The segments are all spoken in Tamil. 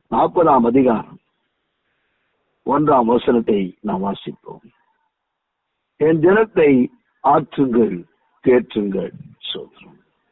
நாற்பதாம் அதிகாரம் ஒன்றாம் வசனத்தை நாம் வாசிப்போம் என் ஜனத்தை ஆற்றுங்கள் தேற்றுங்கள் சொல்றோம்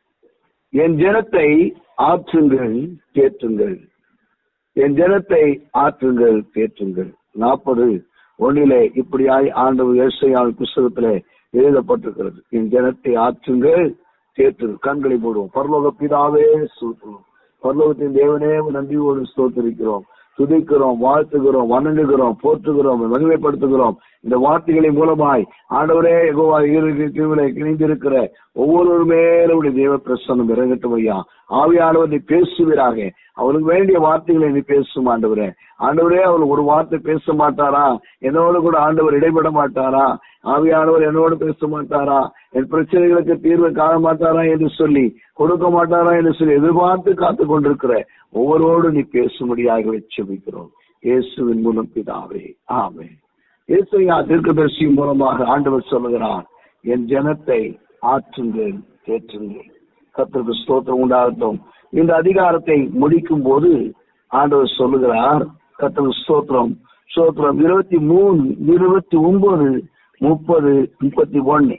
என் ஜனத்தை ஆற்றுங்கள் தேற்றுங்கள் என் ஜனத்தை ஆற்றுங்கள் தேற்றுங்கள் நாற்பது ஒன்றிலே இப்படியாய் ஆண்டவர் ஏசையாவின் புஸ்தகத்திலே எழுதப்பட்டிருக்கிறது என் ஜனத்தை ஆற்றுங்கள் தேற்று கண்களை மூடுவோம் பரலோக பிதாவே சூத்துவோம் பரலோகத்தின் தேவனே நன்றியோடு ஸ்தோத்திரிக்கிறோம் துதிக்கிறோம் வாழ்த்துகிறோம் வணங்குகிறோம் போற்றுகிறோம் மகிமைப்படுத்துகிறோம் இந்த வார்த்தைகளின் மூலமாய் ஆண்டவரே எகோவா கீழே இணைந்திருக்கிற ஒவ்வொரு மேலும் தேவ பிரசனம் இறங்கட்டும் ஐயா ஆவியானவர் நீ பேசுவீராக அவனுக்கு வேண்டிய வார்த்தைகளை நீ பேசும் ஆண்டவரே ஆண்டவரே அவர் ஒரு வார்த்தை பேச மாட்டாரா என்னோடு கூட ஆண்டவர் இடைபட மாட்டாரா ஆவியானவர் என்னோடு பேச மாட்டாரா என் பிரச்சனைகளுக்கு தீர்வு காண மாட்டாரா என்று சொல்லி கொடுக்க மாட்டாரா என்று சொல்லி எதிர்பார்த்து காத்து கொண்டிருக்கிற ஒவ்வொருவோடு நீ பேசும்படியாக வச்சுக்கிறோம் இயேசுவின் மூலம் பிதாவே ஆமே இயேசுயா தீர்க்கதரிசி மூலமாக ஆண்டவர் சொல்லுகிறார் என் ஜனத்தை ஆற்றுங்கள் தேற்றுங்கள் கத்திற்கு ஸ்தோத்திரம் உண்டாகட்டும் இந்த அதிகாரத்தை முடிக்கும் போது ஆண்டவர் சொல்லுகிறார் கத்திற்கு ஸ்தோத்திரம் ஸ்தோத்திரம் இருபத்தி மூணு இருபத்தி ஒன்பது முப்பது முப்பத்தி ஒன்னு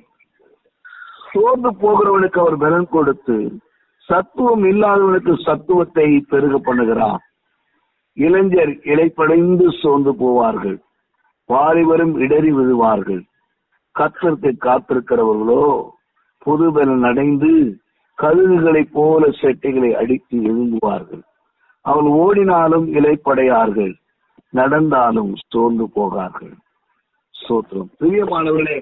சோர்ந்து போகிறவனுக்கு அவர் பலன் கொடுத்து சத்துவம் இல்லாதவனுக்கு சத்துவத்தை பெருக பண்ணுகிறார் இளைஞர் இலைப்படைந்து சோர்ந்து போவார்கள் வாலிபரும் இடறி விழுவார்கள் கத்திற்கு காத்திருக்கிறவர்களோ புது பலன் அடைந்து கழுகுகளைப் போல செட்டைகளை அடித்து எழுந்துவார்கள் அவள் ஓடினாலும் இலைப்படையார்கள் நடந்தாலும் சோர்ந்து போகார்கள் சோத்திரம் பிரியமானவர்களே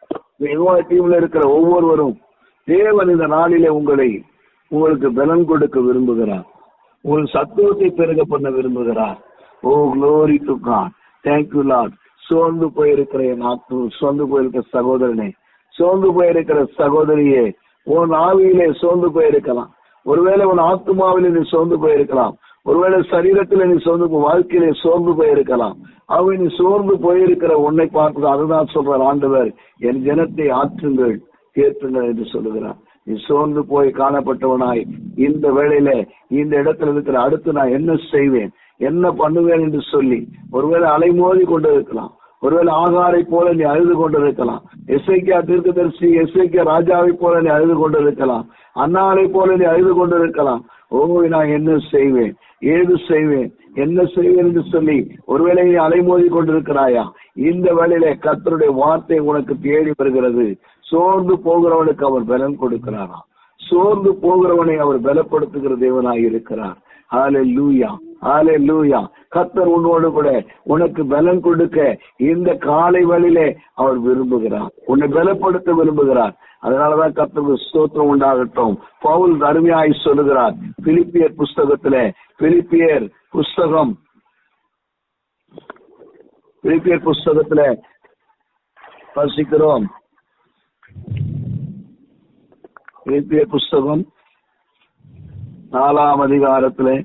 டீம்ல இருக்கிற ஒவ்வொருவரும் தேவன் இந்த நாளிலே உங்களை உங்களுக்கு பலன் கொடுக்க விரும்புகிறார் உங்கள் சத்துவத்தை பெருக பண்ண விரும்புகிறார் oh glory to God thank you Lord சோர்ந்து போயிருக்கிற என் ஆத்து சோர்ந்து போயிருக்கிற சகோதரனே சோர்ந்து போயிருக்கிற சகோதரியே உன் ஆவியிலே சோர்ந்து போயிருக்கலாம் ஒருவேளை உன் ஆத்மாவிலே நீ சோர்ந்து போயிருக்கலாம் ஒருவேளை சரீரத்தில் நீ சோர்ந்து போ வாழ்க்கையிலே சோர்ந்து போயிருக்கலாம் அவன் நீ சோர்ந்து போயிருக்கிற உன்னை பார்த்து அதுதான் சொல்றார் ஆண்டவர் என் ஜனத்தை ஆற்றுங்கள் கேட்டுங்கள் என்று சொல்லுகிறார் நீ சோர்ந்து போய் காணப்பட்டவனாய் இந்த வேளையில இந்த இடத்துல இருக்கிற அடுத்து நான் என்ன செய்வேன் என்ன பண்ணுவேன் என்று சொல்லி ஒருவேளை அலைமோதி கொண்டு இருக்கலாம் ஒருவேளை ஆகாரை போல நீ அழுது கொண்டிருக்கலாம் எஸ்ஐக்கியா தீர்க்கதரிசி எஸ்ஐக்கியா ராஜாவை போல நீ அழுது கொண்டிருக்கலாம் அண்ணாவை போல நீ அழுது கொண்டிருக்கலாம் ஓ நான் என்ன செய்வேன் ஏது செய்வேன் என்ன செய்வேன் என்று சொல்லி ஒருவேளை நீ அலைமோதி கொண்டிருக்கிறாயா இந்த வேளையில கத்தருடைய வார்த்தை உனக்கு தேடி வருகிறது சோர்ந்து போகிறவனுக்கு அவர் பலன் கொடுக்கிறாராம் சோர்ந்து போகிறவனை அவர் பலப்படுத்துகிற தேவனாய் இருக்கிறார் ஆலே லூயா ஆலே லூயா கத்தர் உன்னோடு கூட உனக்கு பலன் கொடுக்க இந்த காலை வழியிலே அவர் விரும்புகிறார் உன்னை பலப்படுத்த விரும்புகிறார் அதனாலதான் கத்தருக்கு ஸ்தோத்திரம் உண்டாகட்டும் பவுல் அருமையாய் சொல்லுகிறார் பிலிப்பியர் புஸ்தகத்துல பிலிப்பியர் புஸ்தகம் பிலிப்பியர் புஸ்தகத்துல வசிக்கிறோம் பிலிப்பியர் புஸ்தகம் நாலாம் அதிகாரத்திலே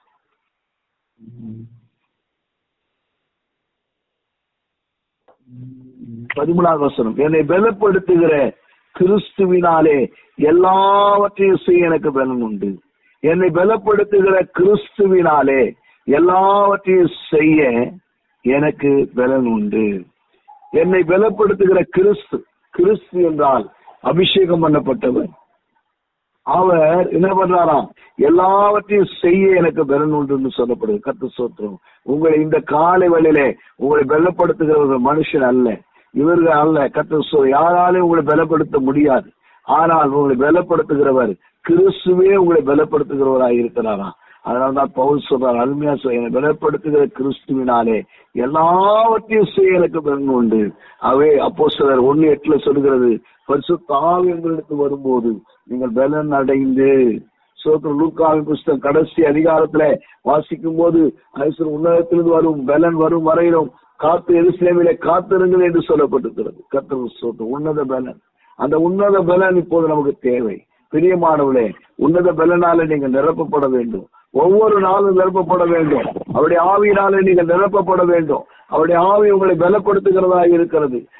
பதிமூணாவது வசனம் என்னை பலப்படுத்துகிற கிறிஸ்துவினாலே எல்லாவற்றையும் செய்ய எனக்கு பலன் உண்டு என்னை பலப்படுத்துகிற கிறிஸ்துவினாலே எல்லாவற்றையும் செய்ய எனக்கு பலன் உண்டு என்னை பலப்படுத்துகிற கிறிஸ்து கிறிஸ்து என்றால் அபிஷேகம் பண்ணப்பட்டவர் அவர் என்ன பண்றாராம் எல்லாவற்றையும் செய்ய எனக்கு பலன் உண்டு சொல்லப்படுது கத்து சோத்திரம் உங்களை இந்த காலை வழியிலே உங்களை பலப்படுத்துகிற ஒரு மனுஷன் அல்ல இவர்கள் அல்ல கத்த சோ யாராலையும் உங்களை பலப்படுத்த முடியாது ஆனால் உங்களை பலப்படுத்துகிறவர் கிறிஸ்துவே உங்களை பலப்படுத்துகிறவராக இருக்கிறாராம் அதனால்தான் பவுல் சொல்றார் அருமையா என்னை பலப்படுத்துகிற கிறிஸ்துவினாலே எல்லாவற்றையும் செய்ய எனக்கு பலன் உண்டு அவே அப்போ சிலர் ஒன்னு எட்டுல சொல்லுகிறது பரிசு தாவியங்களுக்கு வரும்போது நீங்கள் பலன் அடைந்து சோத்திர லூக்காவின் புஸ்தகம் கடைசி அதிகாரத்துல வாசிக்கும் போது உன்னதத்திலிருந்து வரும் பலன் வரும் வரையிலும் காத்து எருசலேமிலே காத்திருங்கள் என்று சொல்லப்பட்டிருக்கிறது கத்தர் சோத்து உன்னத பலன் அந்த உன்னத பலன் இப்போது நமக்கு தேவை பிரியமானவளே உன்னத பலனால நீங்க நிரப்பப்பட வேண்டும் ஒவ்வொரு நாளும் நிரப்பப்பட வேண்டும் அவருடைய ஆவியினாலே நீங்கள் நிரப்பப்பட வேண்டும் அவருடைய ஆவி உங்களை பலப்படுத்துகிறதா இருக்கிறது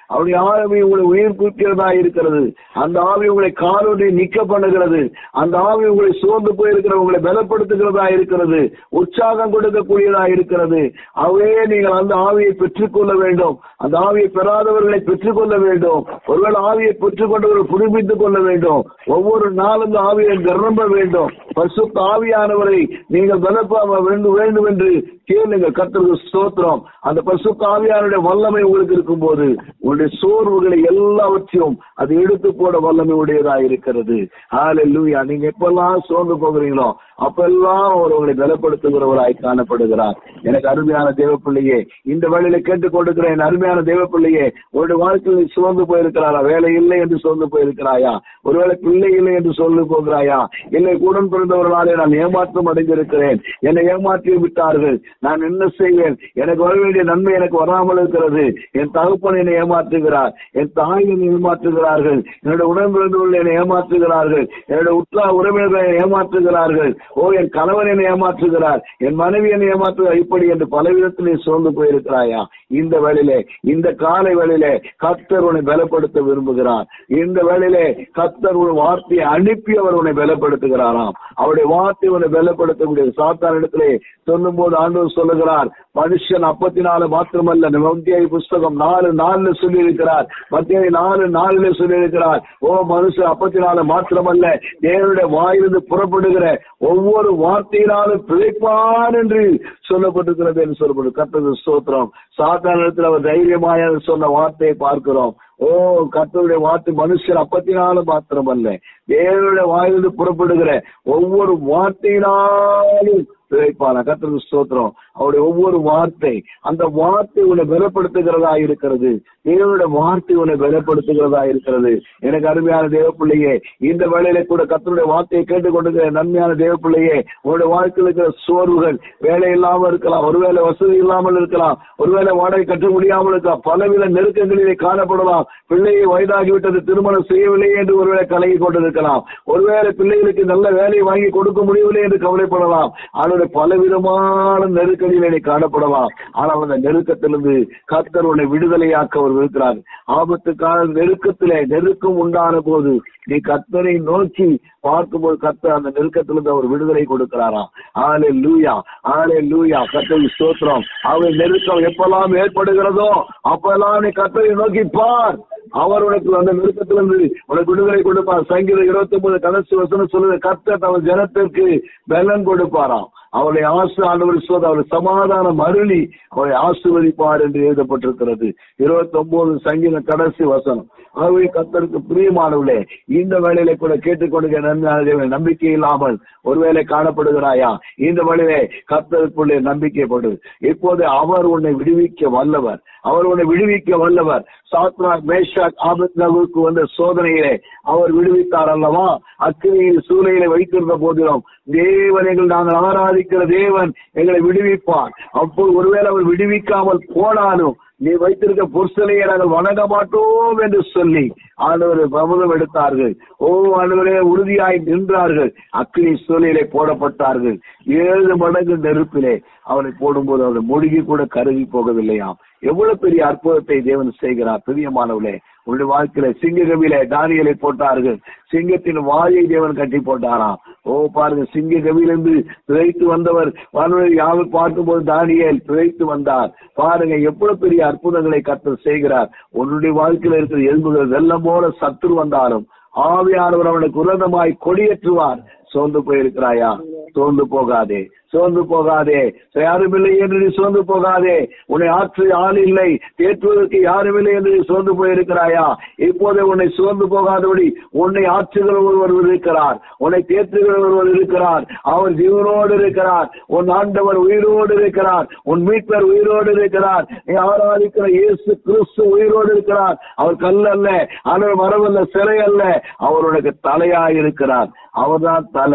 அவருடைய ஆவி உங்களை உயிர் குவிக்கிறதா இருக்கிறது அந்த ஆவி உங்களை காலோடு நிக்க பண்ணுகிறது அந்த ஆவி உங்களை சோர்ந்து போயிருக்கிற உங்களை பலப்படுத்துகிறதா இருக்கிறது உற்சாகம் கொடுக்கக்கூடியதா இருக்கிறது அவே நீங்கள் அந்த ஆவியை பெற்றுக்கொள்ள வேண்டும் அந்த ஆவியை பெறாதவர்களை பெற்றுக்கொள்ள வேண்டும் ஒருவேளை ஆவியை பெற்றுக்கொண்டவர்கள் புதுப்பித்துக் கொள்ள வேண்டும் ஒவ்வொரு நாளும் இந்த ஆவியை நிரம்ப வேண்டும் பரிசுத்த ஆவியானவரை நீங்கள் பலப்ப வேண்டும் வேண்டும் என்று கேளுங்க கர்த்தருக்கு ஸ்தோத்திரம் அந்த பரிசுத்த ஆவியானுடைய வல்லமை உங்களுக்கு இருக்கும் போது உங்களுடைய சோர்வுகளை எல்லாவற்றையும் அது எடுத்து போட வல்லமை உடையதா இருக்கிறது ஹalleluya நீங்க எப்பெல்லாம் சோர்ந்து போகிறீங்களோ அப்பெல்லாம் அவர் உங்களை பலப்படுத்துகிறவராய் காணப்படுகிறார் எனக்கு அருமையான தேவ பிள்ளையே இந்த வேளையில கேட்டுக் கொடுக்கிற என் அருமையான தேவ பிள்ளையே உங்களுடைய வாழ்க்கையில் சோர்ந்து போயிருக்கிறாரா வேலை இல்லை என்று சோர்ந்து போயிருக்கிறாயா ஒருவேளை பிள்ளை இல்லை என்று சொல்லி போகிறாயா இல்லை உடன் பிறந்தவர்களாலே நான் ஏமாற்றம் அடைந்திருக்கிறேன் என்னை ஏமாற்றி விட்டார்கள் நான் என்ன செய்வேன் எனக்கு வர வேண்டிய நன்மை எனக்கு வராமல் இருக்கிறது என் தகப்பன் என்னை ஏமாற்றுகிறார் என் தாய் என்னை ஏமாற்றுகிறார்கள் என்னுடைய உடன் பிறந்தவர்கள் என்னை ஏமாற்றுகிறார்கள் என்னுடைய உற்றா உறவினர்கள் என்னை ஏமாற்றுகிறார்கள் ஓ என் கணவன் என்னை ஏமாற்றுகிறார் என் மனைவி என்னை ஏமாற்றுகிறார் இப்படி என்று பல விதத்திலே சோர்ந்து போயிருக்கிறாயா இந்த வேளையிலே இந்த காலை வேளையிலே கத்தர் உன்னை பலப்படுத்த விரும்புகிறார் இந்த வேளையிலே கத்தர் ஒரு வார்த்தையை அனுப்பி அவர் உன்னை பலப்படுத்துகிறாராம் அவருடைய வார்த்தை உன்னை பலப்படுத்தக்கூடிய சாத்தான் இடத்திலே சொல்லும் போது ஆண்டவர் சொல்லுகிறார் மனுஷன் அப்பத்தினால மாத்திரமல்ல மத்திய புஸ்தகம் நாலு நாலுல சொல்லி இருக்கிறார் மத்திய நாலு நாலுல சொல்லி இருக்கிறார் ஓ மனுஷன் அப்பத்தினால மாத்திரமல்ல தேவனுடைய வாயிலிருந்து புறப்படுகிற ஒவ்வொரு வார்த்தையினாலும் பிழைப்பான் என்று சொல்லப்பட்டிருக்கிறது என்று சொல்லப்படும் கத்தது ஸ்தோத்திரம் சாத்தாரணத்தில் அவர் தைரியமாய சொன்ன வார்த்தையை பார்க்கிறோம் ஓ கத்தருடைய வார்த்தை மனுஷர் அப்பத்தினாலும் மாத்திரமல்ல தேவனுடைய வாயிலிருந்து புறப்படுகிற ஒவ்வொரு வார்த்தையினாலும் பிழைப்பான கத்தருக்கு ஸ்தோத்திரம் அவருடைய ஒவ்வொரு வார்த்தை அந்த வார்த்தை உன்னை பலப்படுத்துகிறதா இருக்கிறது தேவனுடைய வார்த்தை உன்னை பலப்படுத்துகிறதா இருக்கிறது எனக்கு அருமையான தேவ பிள்ளையே இந்த வேலையில கூட கத்தருடைய வார்த்தையை கேட்டுக்கொண்டிருக்கிற நன்மையான தேவ பிள்ளையே உன்னுடைய வாழ்க்கையில் இருக்கிற சோர்வுகள் வேலை இல்லாமல் இருக்கலாம் ஒருவேளை வசதி இல்லாமல் இருக்கலாம் ஒருவேளை வாடகை கட்ட முடியாமல் இருக்கலாம் பலவித நெருக்கங்களிலே காணப்படலாம் பிள்ளையை வயதாகிவிட்டது திருமணம் செய்யவில்லை என்று ஒருவேளை கலங்கி கொண்டிருக்கலாம் ஒருவேளை பிள்ளைகளுக்கு நல்ல வேலையை வாங்கி கொடுக்க முடியவில்லை என்று கவலைப்படலாம் ஆனால் பலவிதமான நெருக்கடியிலே காணப்படலாம் ஆனால் அந்த நெருக்கத்திலிருந்து கர்த்தர் உன்னை விடுதலையாக்க அவர் இருக்கிறார் ஆபத்து கால நெருக்கத்திலே நெருக்கம் உண்டான போது நீ கர்த்தரை நோக்கி பார்க்கும்போது கர்த்தர் அந்த நெருக்கத்திலிருந்து அவர் விடுதலை கொடுக்கிறாராம் ஆலே லூயா ஆலே லூயா கர்த்தரி ஸ்தோத்திரம் அவர் நெருக்கம் எப்பெல்லாம் ஏற்படுகிறதோ அப்பெல்லாம் நீ கர்த்தரை நோக்கி பார் அவர் உனக்கு அந்த நெருக்கத்திலிருந்து உனக்கு விடுதலை கொடுப்பார் சங்கீதம் இருபத்தி ஒன்பது கடைசி வசனம் சொல்லுது கர்த்தர் அவர் ஜனத்திற்கு பலன் கொடுப்பாராம் அவளை ஆசு ஆண்டவர் சொல்வது அவளை சமாதானம் அருளி அவளை ஆசிர்வதிப்பார் என்று எழுதப்பட்டிருக்கிறது இருபத்தி ஒன்பது சங்கீத கடைசி வசனம் ஆகவே கத்தருக்கு பிரியமானவர்களே இந்த வேலையில கூட கேட்டுக்கொண்டு நன்மையான நம்பிக்கை இல்லாமல் ஒருவேளை காணப்படுகிறாயா இந்த வேலையிலே கத்தருக்குள்ளே நம்பிக்கைப்படு இப்போது அவர் உன்னை விடுவிக்க வல்லவர் அவர் உன்னை விடுவிக்க வல்லவர் சாத்ராக் மேஷாக் ஆபத்னகுக்கு வந்த சோதனையிலே அவர் விடுவித்தார் அல்லவா அக்கினியில் சூளையில வைத்திருந்த போதிலும் தேவனைகள் நாங்கள் ஆராதிக்கிற தேவன் எங்களை விடுவிப்பார் அப்போது ஒருவேளை அவர் விடுவிக்காமல் போனாலும் நீ வைத்திருக்க பொருசலையை நாங்கள் வணங்க மாட்டோம் என்று சொல்லி ஆண்டவர் பிரபதம் எடுத்தார்கள் ஓ ஆண்டவரே உறுதியாய் நின்றார்கள் அக்கினி சூழலிலே போடப்பட்டார்கள் ஏழு மடங்கு நெருப்பிலே அவனை போடும்போது அவருடைய மொழிகை கூட கருகி போகவில்லையாம் எவ்வளவு பெரிய அற்புதத்தை தேவன் செய்கிறார் பிரியமானவர்களே உன்னுடைய வாழ்க்கையில சிங்ககவில தானியலை போட்டார்கள் சிங்கத்தின் வாயை தேவன் கட்டி போட்டாராம் ஓ பாருங்க சிங்க கவியிலிருந்து பிழைத்து வந்தவர் வானொலி யாவர் பார்க்கும்போது தானியல் பிழைத்து வந்தார் பாருங்க எவ்வளவு பெரிய அற்புதங்களை கத்தர் செய்கிறார் உன்னுடைய வாழ்க்கையில இருக்கிற எலும்புகள் வெள்ளம் போல சத்துரு வந்தாலும் ஆவியானவர் அவனுக்கு உரதமாய் கொடியேற்றுவார் சோர்ந்து போயிருக்கிறாயா சோர்ந்து போகாதே சோர்ந்து போகாதே யாரும் இல்லை என்று நீ சோர்ந்து போகாதே உன்னை ஆற்று ஆள் இல்லை தேற்றுவதற்கு யாரும் இல்லை என்று நீ சோர்ந்து போயிருக்கிறாயா இப்போதே உன்னை சோர்ந்து போகாதபடி உன்னை ஆற்றுகிற ஒருவர் இருக்கிறார் உன்னை தேற்றுகிற ஒருவர் இருக்கிறார் அவர் ஜீவனோடு இருக்கிறார் உன் ஆண்டவர் உயிரோடு இருக்கிறார் உன் மீட்பர் உயிரோடு இருக்கிறார் நீ ஆராதிக்கிற இயேசு கிறிஸ்து உயிரோடு இருக்கிறார் அவர் கல் அல்ல அவர் மரமல்ல சிலை அல்ல அவர் உனக்கு தலையாய் இருக்கிறார் அவர்தான் தலை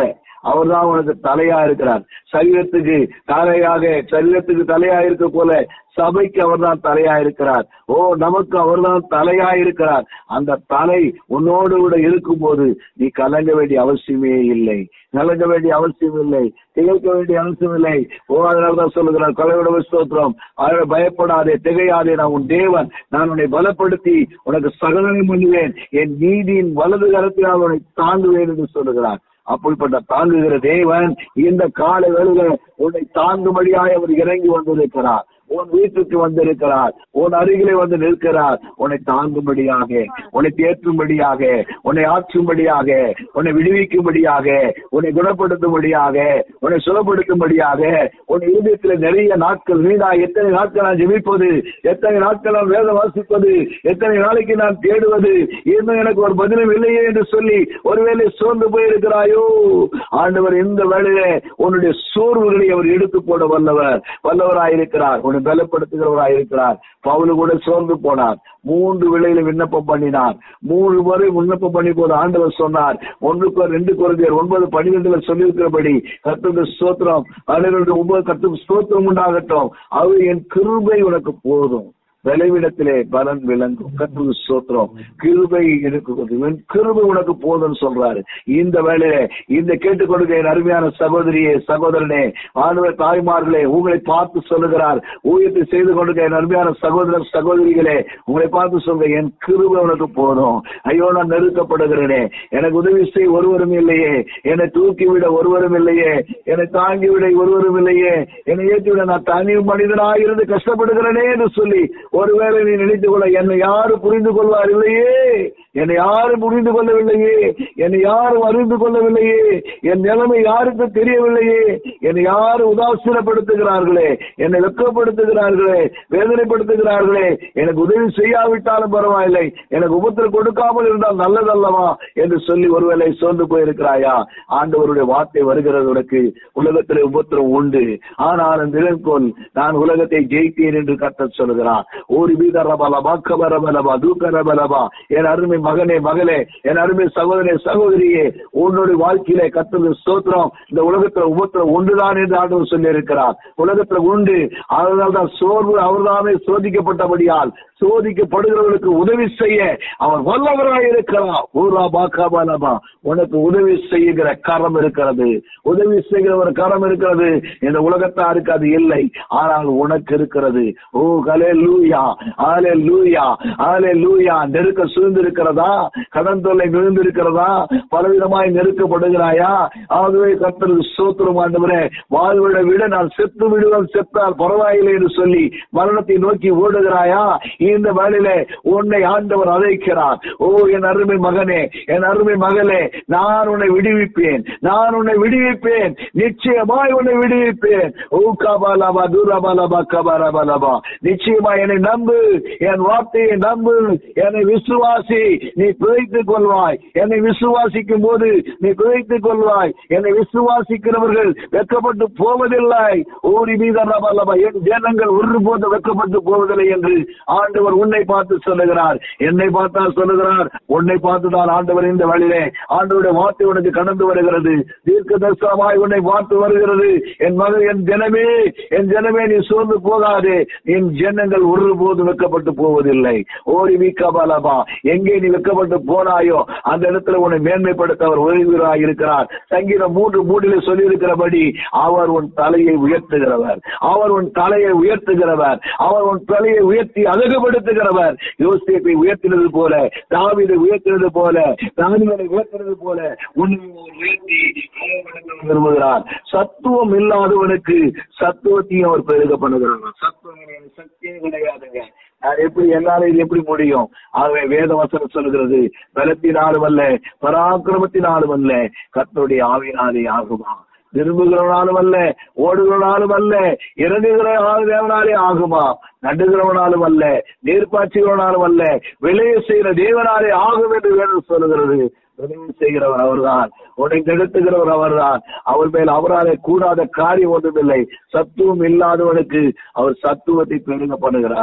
அவர்தான் உனக்கு தலையா இருக்கிறார் சரீரத்துக்கு தலையாக சரீரத்துக்கு தலையா இருக்க போல சபைக்கு அவர்தான் தலையா இருக்கிறார் ஓ நமக்கு அவர்தான் தலையா இருக்கிறார் அந்த தலை உன்னோடு கூட இருக்கும்போது நீ கலங்க வேண்டிய அவசியமே இல்லை கலங்க வேண்டிய அவசியம் இல்லை திகைக்க வேண்டிய அவசியம் இல்லை ஓ அதனால்தான் சொல்லுகிறார் கொலையோட ஸ்தோத்திரம் அதோட பயப்படாதே திகையாதே நான் உன் தேவன் நான் உன்னை பலப்படுத்தி உனக்கு சகலனை பண்ணுவேன் என் நீதியின் வலது கரத்தினால் உன்னை தாங்குவேன் என்று சொல்லுகிறார் அப்படிப்பட்ட தாங்குகிற தேவன் இந்த கால வேளையில உன்னை தாங்கும்படியாய் அவர் இறங்கி வந்திருக்கிறார் உன் வீட்டுக்கு வந்திருக்கிறார் உன் அருகிலே வந்து நிற்கிறார் உன்னை தாங்கும்படியாக உன்னை தேற்றும்படியாக உன்னை ஆற்றும்படியாக உன்னை விடுவிக்கும்படியாக உன்னை குணப்படுத்தும்படியாக உன்னை சுகப்படுத்தும்படியாக உன் இருதயத்தில் நிறைய நாட்கள் வீணா எத்தனை நாட்கள் நான் ஜெபிப்பது எத்தனை நாட்கள் நான் வேதம் வாசிப்பது எத்தனை நாளைக்கு நான் தேடுவது இன்னும் எனக்கு ஒரு பதிலும் இல்லையே என்று சொல்லி ஒருவேளை சோர்ந்து போயிருக்கிறாயோ ஆண்டவர் இந்த வேளையிலே உன்னுடைய சோர்வுகளை அவர் எடுத்து போட வல்லவர் வல்லவராயிருக்கிறார் உன்னை பலப்படுத்துகிறவராயிருக்கிறார் பவுலு கூட சோர்ந்து போனார் மூன்று விலையில விண்ணப்பம் பண்ணினார் மூன்று முறை விண்ணப்பம் பண்ணி போது ஆண்டவர் சொன்னார் ஒன்றுக்கு ரெண்டு குறைந்தர் ஒன்பது பன்னிரெண்டுல சொல்லியிருக்கிறபடி கத்துக்கு ஸ்தோத்திரம் பன்னிரெண்டு ஒன்பது கத்துக்கு ஸ்தோத்திரம் உண்டாகட்டும் அது என் கிருபை உனக்கு போதும் விளைவிடத்திலே பலன் விளங்கும் கத்து சோத்திரம் கிருபை இருக்குது இவன் கிருபை உனக்கு போதும்னு சொல்றாரு இந்த வேலையில இந்த கேட்டுக் கொடுக்க என் அருமையான சகோதரியே சகோதரனே ஆண்டவர் தாய்மார்களே உங்களை பார்த்து சொல்லுகிறார் ஊழியத்தை செய்து கொண்டிருக்க என் அருமையான சகோதரர் சகோதரிகளே உங்களை பார்த்து சொல்ற என் கிருபை உனக்கு போதும் ஐயோ நான் நெருக்கப்படுகிறேனே எனக்கு உதவி செய்ய ஒருவரும் இல்லையே என்னை தூக்கி விட ஒருவரும் இல்லையே என்னை தாங்கி விட ஒருவரும் இல்லையே என்னை ஏற்றி விட நான் தனி மனிதனாக இருந்து கஷ்டப்படுகிறேனே என்று சொல்லி ஒருவேளை நீ நினைத்துக் கொள்ள என்னை யாரும் புரிந்து கொள்வார் இல்லையே என்னை யாரும் புரிந்து கொள்ளவில்லையே என்னை யாரும் அறிந்து கொள்ளவில்லையே என் நிலைமை யாருக்கு தெரியவில்லையே என்னை யாரும் உதாசீனப்படுத்துகிறார்களே என்னை வெக்கப்படுத்துகிறார்களே வேதனைப்படுத்துகிறார்களே எனக்கு உதவி செய்யாவிட்டாலும் பரவாயில்லை எனக்கு உபத்திரம் கொடுக்காமல் இருந்தால் நல்லதல்லவா என்று சொல்லி ஒருவேளை சோர்ந்து போயிருக்கிறாயா ஆண்டவருடைய வார்த்தை வருகிறது உனக்கு உலகத்தில் உபத்திரம் உண்டு ஆனாலும் நிலங்கொள் நான் உலகத்தை ஜெயித்தேன் என்று கத்த சொல்கிறார் ஒரு வீதரபலபா கபரபலபா தூக்கரபலபா என் அருமை மகனே மகளே என் அருமை சகோதரே சகோதரியே உன்னுடைய வாழ்க்கையிலே கத்தது ஸ்தோத்திரம் இந்த உலகத்துல உபத்திரம் உண்டுதான் என்று ஆண்டவர் சொல்லி இருக்கிறார் உலகத்துல உண்டு அதனால்தான் சோர்வு அவர்தானே சோதிக்கப்பட்டபடியால் சோதிக்கப்படுகிறவர்களுக்கு உதவி செய்ய அவர் வல்லவராய் இருக்கிறார் ஊரா பாக்காபாலமா உனக்கு உதவி செய்கிற கரம் இருக்கிறது உதவி செய்கிற ஒரு கரம் இருக்கிறது இந்த உலகத்தாருக்கு அது இல்லை ஆனால் உனக்கு இருக்கிறது ஓ கலே லூயா ஆலே லூயா ஆலே லூயா நெருக்க சூழ்ந்திருக்கிறதா கடன் தொல்லை விழுந்திருக்கிறதா பலவிதமாய் நெருக்கப்படுகிறாயா ஆகவே கத்தருக்கு சோத்திரம் ஆண்டவரே வாழ்விட விட நான் செத்து விடுவேன் செத்தால் பரவாயில்லை என்று சொல்லி மரணத்தை நோக்கி ஓடுகிறாயா இந்த வேளையில உன்னை ஆண்டவர் அழைக்கிறார் ஓ என் அருமை மகனே என் அருமை மகளே நான் உன்னை விடுவிப்பேன் நான் உன்னை விடுவிப்பேன் நிச்சயமாய் உன்னை விடுவிப்பேன் ஓ கபாலபா தூரபாலபா கபாலபாலபா நிச்சயமா என்னை நம்பு என் வார்த்தையை நம்பு என்னை விசுவாசி நீ பிழைத்துக் கொள்வாய் என்னை விசுவாசிக்கும் போது நீ பிழைத்துக் கொள்வாய் என்னை விசுவாசிக்கிறவர்கள் வெக்கப்பட்டு போவதில்லை ஓடி மீதல்லவா என் ஜனங்கள் ஒன்று போது வெக்கப்பட்டு போவதில்லை என்று ஆண்டவர் உன்னை பார்த்து சொல்லுகிறார் என்னை பார்த்தா சொல்லுகிறார் உன்னை பார்த்துதான் ஆண்டவர் இந்த வழியிலே ஆண்டவருடைய வார்த்தை உனக்கு கடந்து வருகிறது தீர்க்க தரிசனமாய் உன்னை பார்த்து வருகிறது என் மகள் என் ஜனமே என் ஜனமே நீ சோர்ந்து போகாதே என் ஜனங்கள் ஒருபோது வெக்கப்பட்டு போவதில்லை ஓடி வீக்கபாலபா எங்கே நீ வெக்கப்பட்டு போனாயோ அந்த இடத்துல உன்னை மேன்மைப்படுத்த அவர் உதவிகராக இருக்கிறார் சங்கீதம் மூன்று மூன்றிலே சொல்லி இருக்கிறபடி அவர் உன் தலையை உயர்த்துகிறவர் அவர் உன் தலையை உயர்த்துகிறவர் அவர் உன் தலையை உயர்த்தி அழகுபடுத்துகிறவர் யோசிப்பை உயர்த்தினது போல தாவிதை உயர்த்தினது போல தானியலை உயர்த்தினது போல உன்னை அவர் உயர்த்தி அழகுபடுத்த விரும்புகிறார் சத்துவம் இல்லாதவனுக்கு சத்துவத்தையும் அவர் பெருக பண்ணுகிறார் சத்துவம் கிடையாது, சக்தியே கிடையாதுங்க அது எப்படி எல்லாரும் இது எப்படி முடியும் ஆகவே வேத வசனம் சொல்கிறது பலத்தினாலும் அல்ல பராக்கிரமத்தினாலும் அல்ல கர்த்தருடைய ஆவினாலே ஆகுமா விரும்புகிறவனாலும் அல்ல ஓடுகிறவனாலும் அல்ல இறங்குகிற தேவனாலே ஆகுமா நடுகிறவனாலும் அல்ல நீர்ப்பாய்ச்சுகிறவனாலும் அல்ல விளைய செய்கிற தேவனாலே ஆகும் என்று வேணும் சொல்லுகிறது உதவி செய்கிறவர் அவர்தான் உன்னை நிறுத்துகிறவர் அவர்தான் அவர் மேல் அவராலே கூடாத காரியம் ஒன்றுமில்லை சத்துவம் இல்லாதவனுக்கு அவர் சத்துவத்தை பெருக பண்ணுகிறாராம்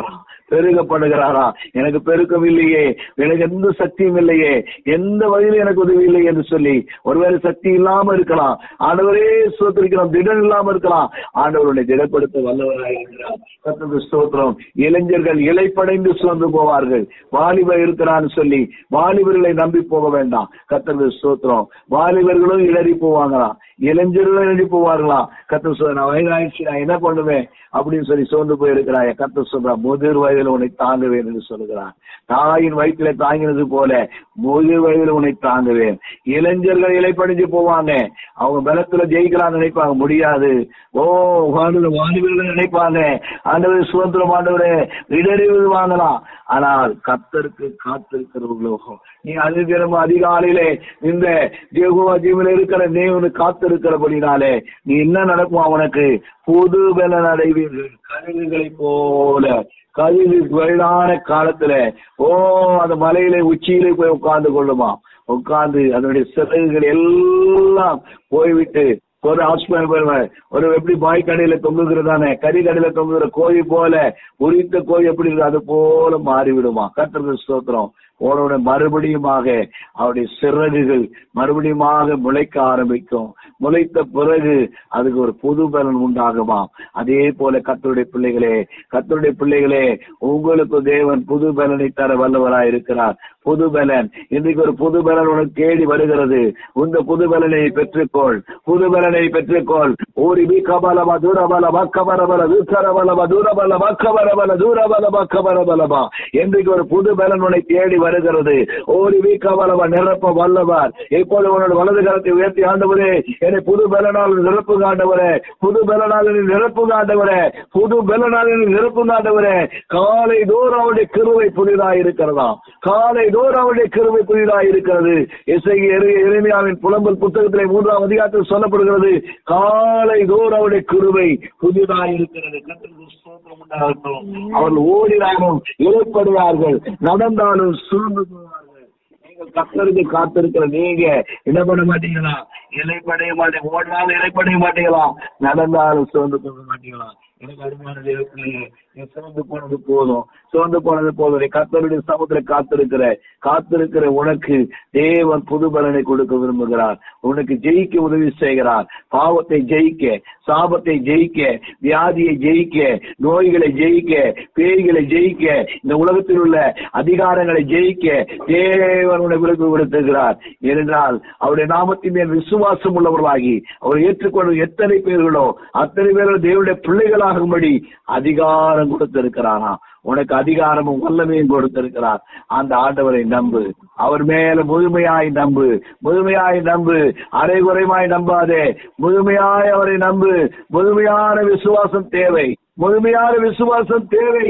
பெருகப்படுகிறாரா எனக்கு பெருக்கம் இல்லையே எனக்கு எந்த சக்தியும் இல்லையே எந்த வகையிலும் எனக்கு உதவி இல்லை என்று சொல்லி ஒருவேளை சக்தி இல்லாம இருக்கலாம் ஆண்டவரே ஸ்தோத்திரிக்கிறோம் திடம் இல்லாம இருக்கலாம் ஆண்டவருடைய திடப்படுத்த வல்லவராக இருக்கிறார் கர்த்தருக்கு ஸ்தோத்திரம் இளைஞர்கள் இலைப்படைந்து சோர்ந்து போவார்கள் வாலிபர் இருக்கிறான்னு சொல்லி வாலிபர்களை நம்பி போக வேண்டாம் கர்த்தருக்கு ஸ்தோத்திரம் வாலிபர்களும் இடறி போவாங்களாம் இளைஞர்களும் இடறி போவார்களாம் கர்த்தர் சொல்ற நான் வயதாயிடுச்சு நான் என்ன பண்ணுவேன் அப்படின்னு சொல்லி சோர்ந்து போயிருக்கிறாய் கர்த்தர் சொல்றான் முதிர் வயதில் உன்னை தாங்குவேன் என்று சொல்லுகிறான் தாயின் வயிற்றில தாங்கினது போல முதிர் வயதில் உன்னை தாங்குவேன் இளைஞர்கள் இலைப்படிஞ்சு போவாங்க அவங்க பலத்துல ஜெயிக்கலாம் நினைப்பாங்க முடியாது ஓ வாலிபர் வாலிபர்கள் நினைப்பாங்க ஆண்டவர் சுதந்திரம் ஆண்டவரே இடறி வாங்கலாம் ஆனால் கர்த்தருக்கு காத்திருக்கிறவர்களோ நீ அதிகம் அதிகாலையிலே இந்த ஜெகுவா ஜீவனில் இருக்கிற நீ ஒன்று காத்திருக்கிறபடினாலே நீ என்ன நடக்கும் அவனுக்கு புது பலன் அடைவீர்கள் கழுகுகளை போல கழுகு வயதான காலத்துல ஓ அந்த மலையில உச்சியிலே போய் உட்கார்ந்து கொள்ளுமா உட்கார்ந்து அதனுடைய சிறகுகள் எல்லாம் போய்விட்டு ஒரு ஹாஸ்பிட்டல் ஒரு எப்படி பாய் கடையில தொங்குகிறதானே கறி கடையில தொங்குகிற கோழி போல உரித்த கோழி எப்படி இருக்கு அது போல மாறிவிடுமா கத்திர ஸ்தோத்திரம் உன்னோட மறுபடியுமாக அவருடைய சிறகுகள் மறுபடியுமாக முளைக்க ஆரம்பிக்கும் முளைத்த பிறகு அதுக்கு ஒரு புது பலன் உண்டாகுமா அதே போல கத்தருடைய பிள்ளைகளே கத்தருடைய பிள்ளைகளே உங்களுக்கு தேவன் புது பலனை தர வல்லவராய் இருக்கிறார் புது பலன் இன்றைக்கு ஒரு புது பலன் உனக்கு தேடி வருகிறது இந்த புது பலனை பெற்றுக்கொள் புது பலனை பெற்றுக்கொள் ஓரி பி கபலமா தூரபலமா கபரபல தூக்கரபலமா தூரபலமா கபரபல தூரபலமா கபரபலமா இன்றைக்கு ஒரு புது பலன் உன்னை தேடி வருகிறது ஓரி பி கபலமா நிரப்ப வல்லவர் இப்போது உன்னோட வலது கரத்தை உயர்த்தி ஆண்டவரே என்னை புது பலனால் நிரப்பு காண்டவரே புது பலனால் என்னை நிரப்பு காண்டவரே புது பலனால் என்னை நிரப்பு காண்டவரே காலை தோறும் அவருடைய கிருவை புதிதாக இருக்கிறதா காலை தோறும் அவருடைய கிருவை புதிதாக இருக்கிறது இசை எளிமையாவின் புலம்பல் புத்தகத்திலே மூன்றாம் அதிகாரத்தில் சொல்லப்படுகிறது காலை தோறும் அவருடைய கிருவை புதிதாக இருக்கிறது கர்த்தருக்கு ஸ்தோத்திரம் உண்டாகட்டும். அவர்கள் ஓடினாலும் இழைப்படுவார்கள் நடந்தாலும் சூழ்ந்து போவார்கள் நீங்கள் கத்தருக்கு காத்திருக்கிற நீங்க என்ன பண்ண மாட்டீங்களா இலைப்படைய மாட்டீங்க ஓடினாலும் இலைப்படைய மாட்டீங்களா நடந்தாலும் சோர்ந்து போக மாட்டீங்களா எனக்கு அருமையான தேவப்பிள்ளையே நீ சோர்ந்து போனது போதும் சோர்ந்து போனது போதும் நீ கத்தருடைய சமுத்திர காத்திருக்கிற காத்திருக்கிற உனக்கு தேவன் புது பலனை கொடுக்க விரும்புகிறார் உனக்கு ஜெயிக்க உதவி செய்கிறார் பாவத்தை ஜெயிக்க சாபத்தை ஜெயிக்க வியாதியை ஜெயிக்க நோய்களை ஜெயிக்க பேய்களை ஜெயிக்க இந்த உலகத்தில் உள்ள அதிகாரங்களை ஜெயிக்க தேவன் உன்னை விலக்கு கொடுத்திருக்கிறார் ஏனென்றால் அவருடைய நாமத்தின் மேல் விசுவாசம் உள்ளவர்களாகி அவர் ஏற்றுக்கொண்ட எத்தனை பேர்களோ அத்தனை பேர்கள் தேவனுடைய பிள்ளைகளாகும்படி அதிகாரம் கொடுத்திருக்கிறாராம் உனக்கு அதிகாரமும் வல்லமையும் கொடுத்திருக்கிறார் அந்த ஆண்டவரை நம்பு அவர் மேல முழுமையாய் நம்பு முழுமையாய் நம்பு அரைகுறைமாய் நம்பாதே முழுமையாய் அவரை நம்பு முழுமையான விசுவாசம் தேவை முழுமையான விசுவாசம் தேவை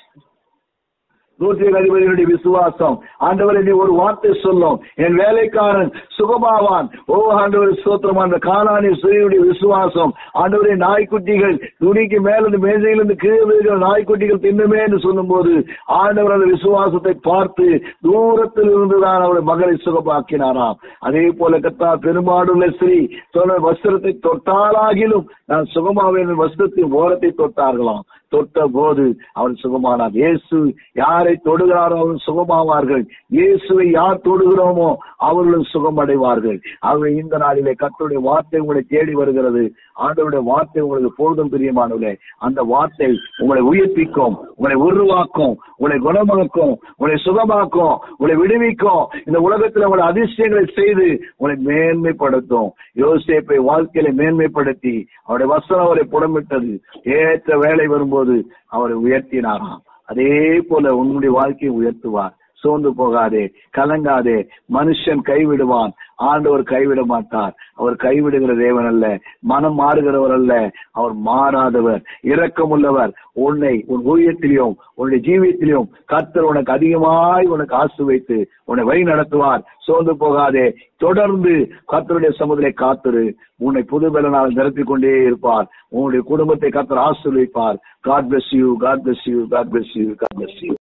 நூற்றி அதிபதியுடைய விசுவாசம் ஆண்டவரை நீ ஒரு வார்த்தை சொல்லும் என் வேலைக்காரன் சுகமாவான் ஓ ஆண்டவர் சோத்திரம் அந்த காலானி சுயனுடைய விசுவாசம் ஆண்டவரே நாய்க்குட்டிகள் துணிக்கு மேலிருந்து மேஜையிலிருந்து கீழே விழுகிற நாய்க்குட்டிகள் தின்னுமே என்று சொல்லும் போது ஆண்டவர் அந்த விசுவாசத்தை பார்த்து தூரத்தில் இருந்துதான் அவருடைய மகளை சுகமாக்கினாராம் அதே போல கத்தா பெருமாடுள்ள ஸ்ரீ சொன்ன வஸ்திரத்தை தொட்டாலாகிலும் நான் சுகமாவேன் வஸ்திரத்தின் ஓரத்தை தொட்டார்களாம் தொட்ட போது அவன் சுகமானார் இயேசு யாரை தொடுகிறாரோ அவர்கள் சுகமாவார்கள் இயேசுவை யார் தொடுகிறோமோ அவர்களும் சுகம் அடைவார்கள் ஆகவே இந்த நாளிலே கர்த்தருடைய வார்த்தை உங்களை தேடி வருகிறது ஆண்டவருடைய வார்த்தை உங்களுக்கு பொழுதும் பிரியமானவர்களே அந்த வார்த்தை உங்களை உயிர்ப்பிக்கும் உங்களை உருவாக்கும் உங்களை குணமாக்கும் உங்களை சுகமாக்கும் உங்களை விடுவிக்கும் இந்த உலகத்தில் உங்களை அதிசயங்களை செய்து உங்களை மேன்மைப்படுத்தும் யோசேப்பை வாழ்க்கையில மேன்மைப்படுத்தி அவருடைய வசனம் அவரை புடமிட்டது ஏற்ற வேலை வரும்போது அவரை உயர்த்தினாராம் அதே போல உன்னுடைய வாழ்க்கையை உயர்த்துவார் சோர்ந்து போகாதே கலங்காதே மனுஷன் கைவிடுவான் ஆண்டவர் கைவிட மாட்டார் அவர் கைவிடுகிற தேவன் அல்ல மனம் மாறுகிறவர் அல்ல அவர் மாறாதவர் இரக்கமுள்ளவர் உன்னை உன் ஊழியத்திலையும் உன்னுடைய ஜீவியத்திலையும் கர்த்தர் உனக்கு அதிகமாய் உனக்கு ஆசு வைத்து உன்னை வழி நடத்துவார் சோர்ந்து போகாதே தொடர்ந்து கர்த்தருடைய சமுதிரை காத்துரு உன்னை புது பலனால் நிரப்பிக் கொண்டே இருப்பார் உன்னுடைய குடும்பத்தை கர்த்தர் ஆசீர்வதிப்பார் God bless you God bless you God bless you God bless you